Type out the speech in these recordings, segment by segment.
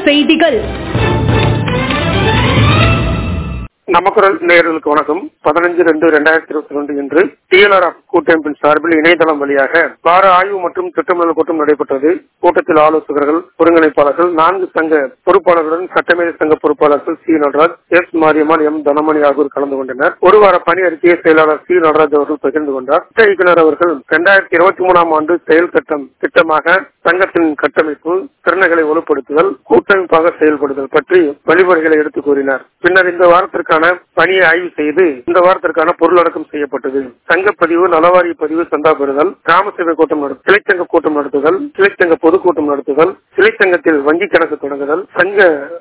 செய்திகள் நமக்குரல் நேயர்களுக்கு வணக்கம் பதினஞ்சு ரெண்டு ரெண்டாயிரத்தி இருபத்தி ரெண்டு இன்று டிஎல்ஆர் கூட்டமைப்பின் சார்பில் இணையதளம் வழியாக வார ஆய்வு மற்றும் திட்டமிடல் கூட்டம் நடைபெற்றது கூட்டத்தில் ஆலோசகர்கள் ஒருங்கிணைப்பாளர்கள் நான்கு சங்க பொறுப்பாளர்களுடன் சட்டமேதை சங்க பொறுப்பாளர்கள் C Nataraj S Mariammal M Thanamani ஆகியோர் கலந்து கொண்டனர் ஒரு வார பணி அறிக்கையை செயலாளர் சி நடராஜ் அவர்கள் பகிர்ந்து கொண்டார் திட்ட இயக்குநர் அவர்கள் இரண்டாயிரத்தி இருபத்தி மூணாம் ஆண்டு செயல் திட்டம் திட்டமாக சங்கத்தின் கட்டமைப்பு திறன்களை வலுப்படுத்துதல் கூட்டமைப்பாக செயல்படுதல் பற்றி வழிமுறைகளை எடுத்துக் கூறினார் பின்னர் இந்த வாரத்திற்கான பணியை ஆய்வு செய்து இந்த வாரத்திற்கான பொருளடக்கம் செய்யப்பட்டது சங்கப்பதிவு நலவாரிய பதிவு சந்தா பெறுதல் கிராம சேவை கூட்டம் நடத்துதல் கிளைச்சங்க கூட்டம் நடத்துதல் கிளைச்சங்க பொதுக்கூட்டம் நடத்துதல் கிளைச்சங்கத்தில் வங்கி கணக்கு தொடங்குதல் சங்க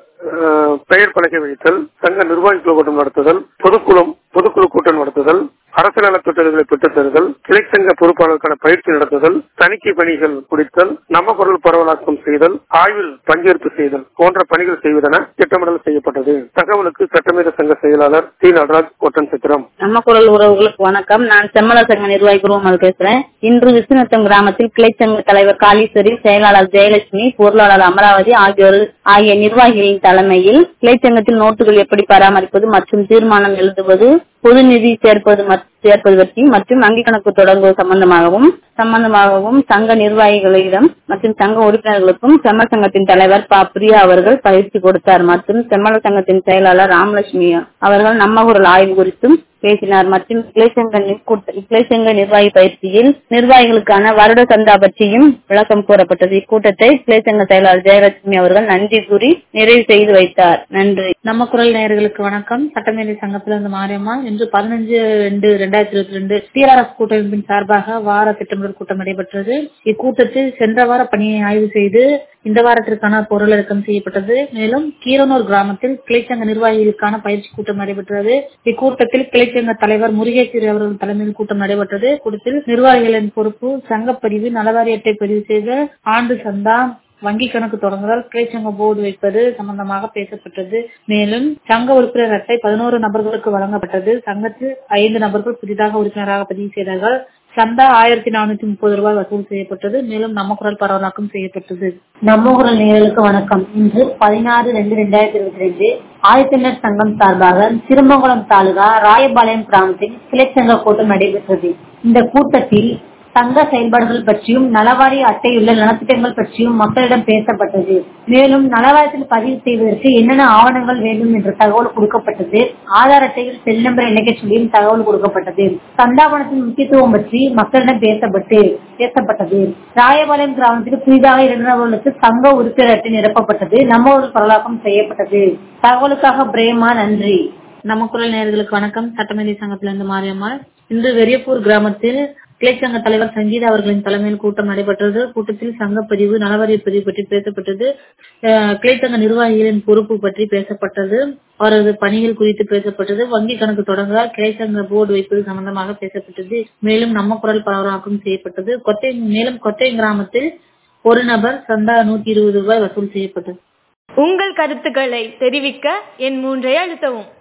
அஹ், பெயர் பலகை வைத்தல் சங்க நிர்வாகிகள் கூட்டம் நடத்துதல் பொதுக்குழு பொதுக்குழு கூட்டம் நடத்துதல் அரசு நலத்திட்டங்களை பெற்றுத் தருதல் கிளைச்சங்க பொறுப்பாளருக்கான பயிற்சி நடத்துதல் தணிக்கை பணிகள் குறித்தல் நம்ம குரல் பரவலாக்கம் செய்தல் ஆய்வில் பங்கேற்பு செய்தல் போன்ற பணிகள் செய்வதென திட்டமிடல் செய்யப்பட்டது தகவலுக்கு சட்டமேத சங்க செயலாளர் சி நடராஜ் ஒட்டன் சித்திரம் நம்ம குரல் உறவுகளுக்கு வணக்கம் நான் செம்மல சங்க நிர்வாகி குருவமல் பேசுறேன் இன்று விஸ்வநத்தம் கிராமத்தில் கிளைச்சங்க தலைவர் காளீஸ்வரி செயலாளர் ஜெயலட்சுமி பொருளாளர் அமராவதி ஆகியோர் ஆகிய நிர்வாகிகளின் தலைமையில் கிளைச்சங்கத்தில் நோட்டுகள் எப்படி பராமரிப்பது மற்றும் தீர்மானம் எழுதுவது பொது நிதி சேர்ப்பது மற்- சேர்ப்பது பற்றி மற்றும் வங்கி கணக்கு தொடங்குவது சம்பந்தமாகவும் சம்பந்தமாகவும் சங்க நிர்வாகிகளிடம் மற்றும் சங்க உறுப்பினர்களுக்கும் செம்மல சங்கத்தின் தலைவர் ப பிரியா அவர்கள் பயிற்சி கொடுத்தார் மற்றும் செம்மல சங்கத்தின் செயலாளர் ராமலட்சுமி அவர்கள் நம்ம குரல் ஆய்வு குறித்தும் பேசினார் மற்றும் கிளைச்சங்க நி- கூட்ட- கிளைச்சங்க நிர்வாகி பயிற்சியில் நிர்வாகிகளுக்கான வருட சந்தா பற்றியும் விளக்கம் கூறப்பட்டது இக்கூட்டத்தை கிளைச்சங்க செயலாளர் ஜெயலட்சுமி அவர்கள் நன்றி கூறி நிறைவு செய்து வைத்தார் நன்றி நம்ம குரல் நேயர்களுக்கு வணக்கம் சட்டமேதை சங்கத்திலிருந்து மாரியம்மா இன்று பதினஞ்சு ரெண்டு ரெண்டாயிரத்தி இருபத்தி ரெண்டு டிஆர்எஸ் கூட்டமைப்பின் சார்பாக வார திட்டமிடல் கூட்டம் நடைபெற்றது இக்கூட்டத்தில் சென்ற வார பணியை ஆய்வு செய்து இந்த வாரத்திற்கான பொருளிறக்கம் செய்யப்பட்டது மேலும் கீரனூர் கிராமத்தில் கிளைச்சங்க நிர்வாகிகளுக்கான பயிற்சி கூட்டம் நடைபெற்றது இக்கூட்டத்தில் கிளைச்சங்க தலைவர் முருகேஸ்வரி அவர்கள் தலைமையில் கூட்டம் நடைபெற்றது கூட்டத்தில் நிர்வாகிகளின் பொறுப்பு சங்கப்பதிவு நலவாரி அட்டை பதிவு செய்தல் ஆண்டு சந்தா வங்கி கணக்கு தொடங்குதல் கிளைச்சங்க போர்டு வைப்பது சம்பந்தமாக பேசப்பட்டது மேலும் சங்க உறுப்பினர் அட்டை பதினோரு நபர்களுக்கு வழங்கப்பட்டது சங்கத்தில் ஐந்து நபர்கள் புதிதாக உறுப்பினராக பதிவு செய்தார்கள் சந்தா ஆயிரத்தி நானூத்தி முப்பது ரூபாய் வசூல் செய்யப்பட்டது மேலும் நம்ம குரல் பரவலாக்கம் செய்யப்பட்டது நம்ம குரல் நேயர்களுக்கு வணக்கம் இன்று பதினாறு ரெண்டு ரெண்டாயிரத்தி இருபத்தி ரெண்டு ஆதித்தமிழர் சங்கம் சார்பாக திருமங்குளம் தாலுகா ராயபாளையம் கிராமத்தில் கிளைச்சங்க கூட்டம் நடைபெற்றது இந்த கூட்டத்தில் சங்க செயல்பாடுகள் பற்றியும் நலவாரிய அட்டையுள்ள நலத்திட்டங்கள் பற்றியும் மக்களிடம் பேசப்பட்டது மேலும் நலவாரியத்தில் பதிவு செய்வதற்கு என்னென்ன ஆவணங்கள் வேண்டும் என்ற தகவல் கொடுக்கப்பட்டது ஆதார் அட்டையில் செல் நம்பர் இணைக்க சொல்லியும் தகவல் கொடுக்கப்பட்டது சந்தாபனத்தின் முக்கியத்துவம் பற்றி மக்களிடம் பேசப்பட்டு பேசப்பட்டது ராயபாளையம் கிராமத்தில் புதிதாக இருந்தவர்களுக்கு சங்க உறுப்பினர் அட்டை நிரப்பப்பட்டது நம்ம ஒரு பரலாக்கம் செய்யப்பட்டது தகவலுக்காக பிரேமா நன்றி நம்ம குரல் நேயர்களுக்கு வணக்கம் சட்டமேதை சங்கத்திலிருந்து மாரியம்மாள் இன்று வெறியப்பூர் கிராமத்தில் கிளைச்சங்க தலைவர் சங்கீதா அவர்களின் தலைமையில் கூட்டம் நடைபெற்றது கூட்டத்தில் சங்கப்பதிவு நலவாரிய பதிவு பற்றி பேசப்பட்டது அஹ், கிளைச்சங்க நிர்வாகிகளின் பொறுப்பு பற்றி பேசப்பட்டது அவரது பணிகள் குறித்து பேசப்பட்டது வங்கி கணக்கு தொடங்க கிளைச்சங்க போர்டு வைப்பது சம்பந்தமாக பேசப்பட்டது மேலும் நம்ம குரல் பரவலாக்கம் செய்யப்பட்டது கொத்தை மேலும் கொத்தை கிராமத்தில் ஒரு நபர் சந்தா நூத்தி இருபது ரூபாய் வசூல் செய்யப்பட்டது உங்கள் கருத்துக்களை தெரிவிக்க என் மூன்றை அழுத்தவும்